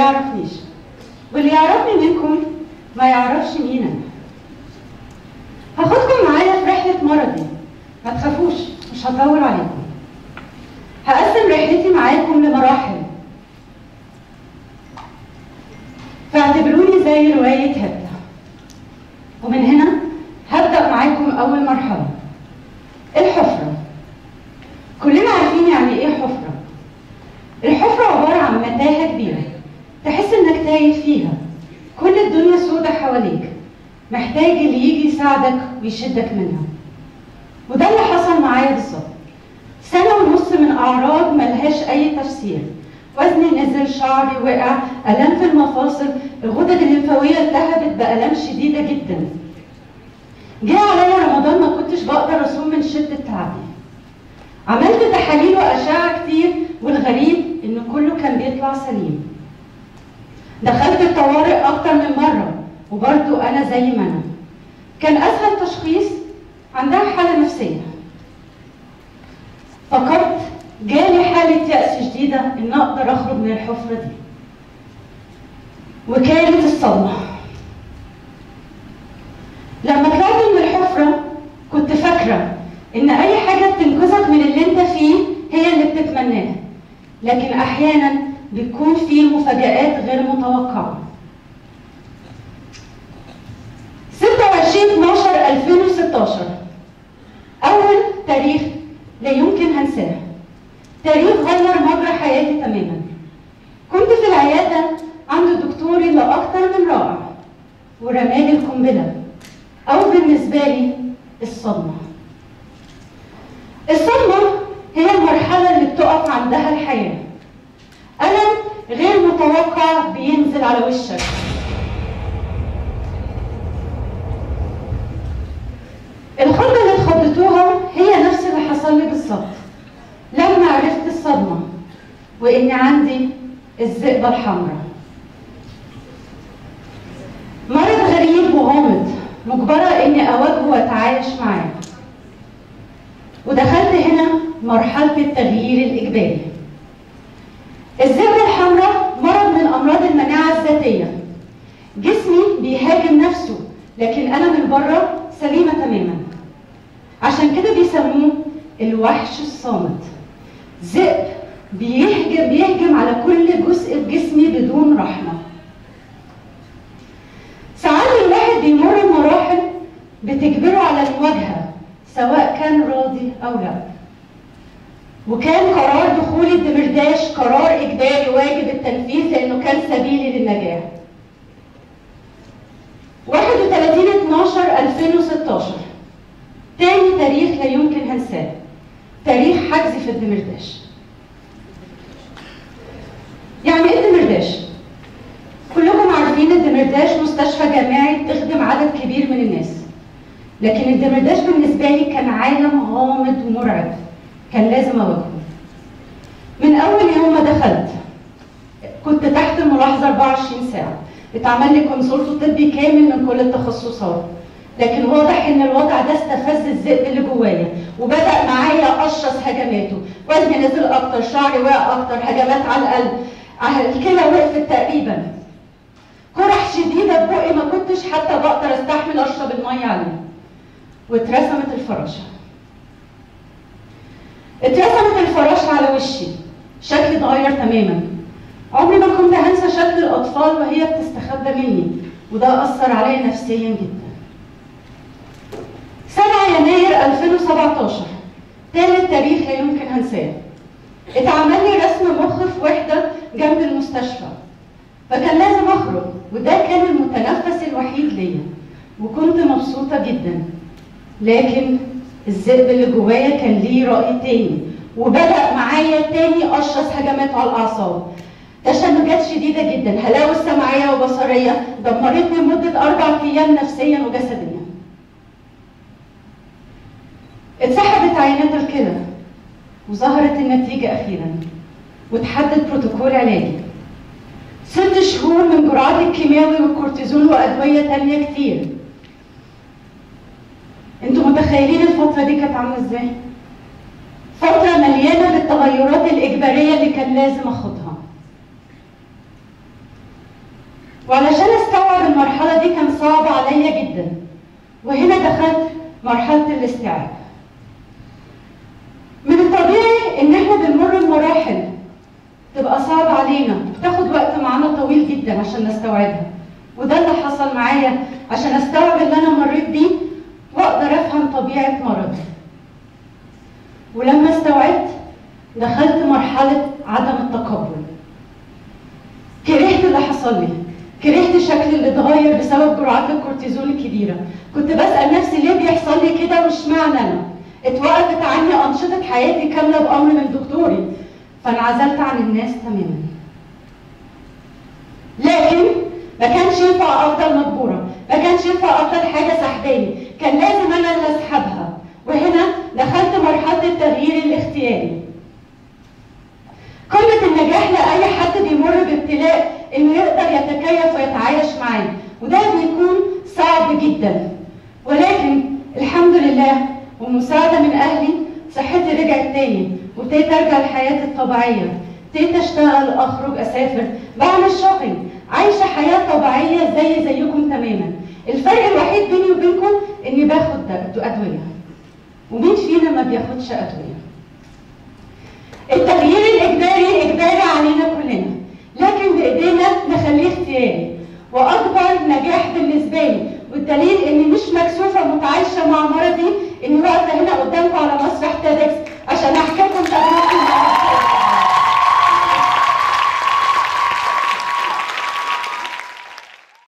يعرفنيش واللي يعرفني منكم ما يعرفش مين انا هاخدكم معايا في رحلة مرضي ما تخافوش مش هطول عليكم هقسم رحلتي معاكم لمراحل فاعتبروني زي رواية هبدة ومن هنا هبدأ معاكم أول مرحلة الحفرة كلنا عارفين يعني إيه حفرة الحفرة عبارة عن متاهة كبيرة تحس إنك تايه فيها كل الدنيا سودة حواليك محتاج اللي يجي يساعدك ويشدك منها وده اللي حصل معايا بالظبط سنة ونص من أعراض ملهاش أي تفسير وزني نزل شعري وقع ألم في المفاصل الغدد الليمفاوية التهبت بألام شديدة جدا جه عليا رمضان ما كنتش بقدر أصوم من شدة تعبي عملت تحاليل وأشعة كتير والغريب إن كله كان بيطلع سليم دخلت الطوارئ أكتر من مرة وبرضو أنا زي ما أنا كان أسهل تشخيص عندها حالة نفسية فكرت جالي حالة يأس شديدة إن أقدر أخرج من الحفرة دي وكانت الصدمة لما طلعت من الحفرة كنت فاكرة إن أي حاجة بتنقذك من اللي أنت فيه هي اللي بتتمناها لكن أحيانا بتكون في مفاجآت غير متوقعة 26 12 2016 أول تاريخ لا يمكن هنساه تاريخ غير مجرى حياتي تماما كنت في العيادة عند دكتوري لا أكتر من رائع ورمالي القنبلة أو بالنسبة لي الصدمة الصدمة هي المرحلة اللي بتقف عندها الحياة ألم غير متوقع بينزل على وشك الخضة اللي اتخضتوها هي نفس اللي حصل لي بالظبط لما عرفت الصدمة وإن عندي الذئبة الحمراء مرض غريب وغامض مجبرة إني أواجهه وأتعايش معاه ودخلت هنا مرحلة التغيير الإجباري الذئبة الحمراء مرض من أمراض المناعة الذاتية جسمي بيهاجم نفسه لكن أنا من بره سليمة تماما عشان كده بيسموه الوحش الصامت ذئب بيهجم بيهجم على كل جزء في جسمي بدون رحمة ساعات الواحد بيمر بمراحل بتجبره على المواجهة سواء كان راضي أو لا وكان قرار دخول الدمرداش قرار إجباري واجب التنفيذ لأنه كان سبيلي للنجاة 31 12 2016 تاني تاريخ لا يمكن هنساه تاريخ حجزي في الدمرداش يعني ايه الدمرداش؟ كلكم عارفين الدمرداش مستشفى جامعي بتخدم عدد كبير من الناس لكن الدمرداش بالنسبة لي كان عالم غامض ومرعب كان لازم أواجهه من أول يوم ما دخلت كنت تحت الملاحظة 24 ساعة اتعمل لي كونسولت طبي كامل من كل التخصصات لكن واضح ان الوضع ده استفز الذئب اللي جوايا وبدا معايا اقشص هجماته وزني نزل اكتر شعري وقع اكتر هجمات على القلب على الكلى وقفت تقريبا قرح شديده في بقي ما كنتش حتى بقدر استحمل اشرب الميه عليه واترسمت الفراشه اترسمت الفراشه على وشي شكلي اتغير تماما عمري ما كنت هنسى شكل الاطفال وهي بتستخبى مني وده اثر عليا نفسيا جدا 7 يناير 2017 ثالث تاريخ لا يمكن هنساه اتعمل لي رسم مخ في وحده جنب المستشفى فكان لازم اخرج وده كان المتنفس الوحيد ليا وكنت مبسوطه جدا لكن الذئب اللي جوايا كان ليه راي تاني وبدا معايا تاني اشرس هجمات على الاعصاب تشنجات شديده جدا هلاوس سمعيه وبصريه دمرتني لمده اربع ايام نفسيا وجسديا اتسحبت عينات الكلى وظهرت النتيجة أخيرا وتحدد بروتوكول علاجي ست شهور من جرعات الكيماوي والكورتيزون وأدوية تانية كتير انتوا متخيلين الفترة دي كانت عاملة ازاي؟ فترة مليانة بالتغيرات الإجبارية اللي كان لازم أخدها وعلشان استوعب المرحلة دي كان صعب عليا جدا وهنا دخلت مرحلة الاستيعاب من الطبيعي ان احنا بنمر بمراحل تبقى صعب علينا بتاخد وقت معانا طويل جدا عشان نستوعبها وده اللي حصل معايا عشان استوعب اللي انا مريت بيه واقدر افهم طبيعه مرضي ولما استوعبت دخلت مرحله عدم التقبل كرهت اللي حصل لي كرهت شكلي اللي اتغير بسبب جرعات الكورتيزون الكبيره كنت بسال نفسي ليه بيحصل لي كده واشمعنى انا اتوقفت عني انشطه حياتي كامله بامر من دكتوري فانعزلت عن الناس تماما لكن ما كانش ينفع افضل مجبوره ما كانش ينفع افضل حاجه سحباني كان لازم انا اللي اسحبها وهنا دخلت مرحله التغيير الاختياري قمه النجاح لاي حد بيمر بابتلاء انه يقدر يتكيف ويتعايش معاه وده بيكون صعب جدا ولكن الحمد لله ومساعده من اهلي صحتي رجعت تاني وابتديت ارجع لحياتي الطبيعيه ابتديت اشتغل اخرج اسافر بعمل شوبينج عايشه حياه طبيعيه زي زيكم تماما الفرق الوحيد بيني وبينكم اني باخد ادويه ومين فينا ما بياخدش ادويه التغيير الاجباري اجباري علينا كلنا لكن بايدينا نخليه اختياري واكبر نجاح بالنسبه لي والدليل اني مش مكسوفه متعايشه مع مرضي اني واقفه هنا قدامكم على مسرح تيدكس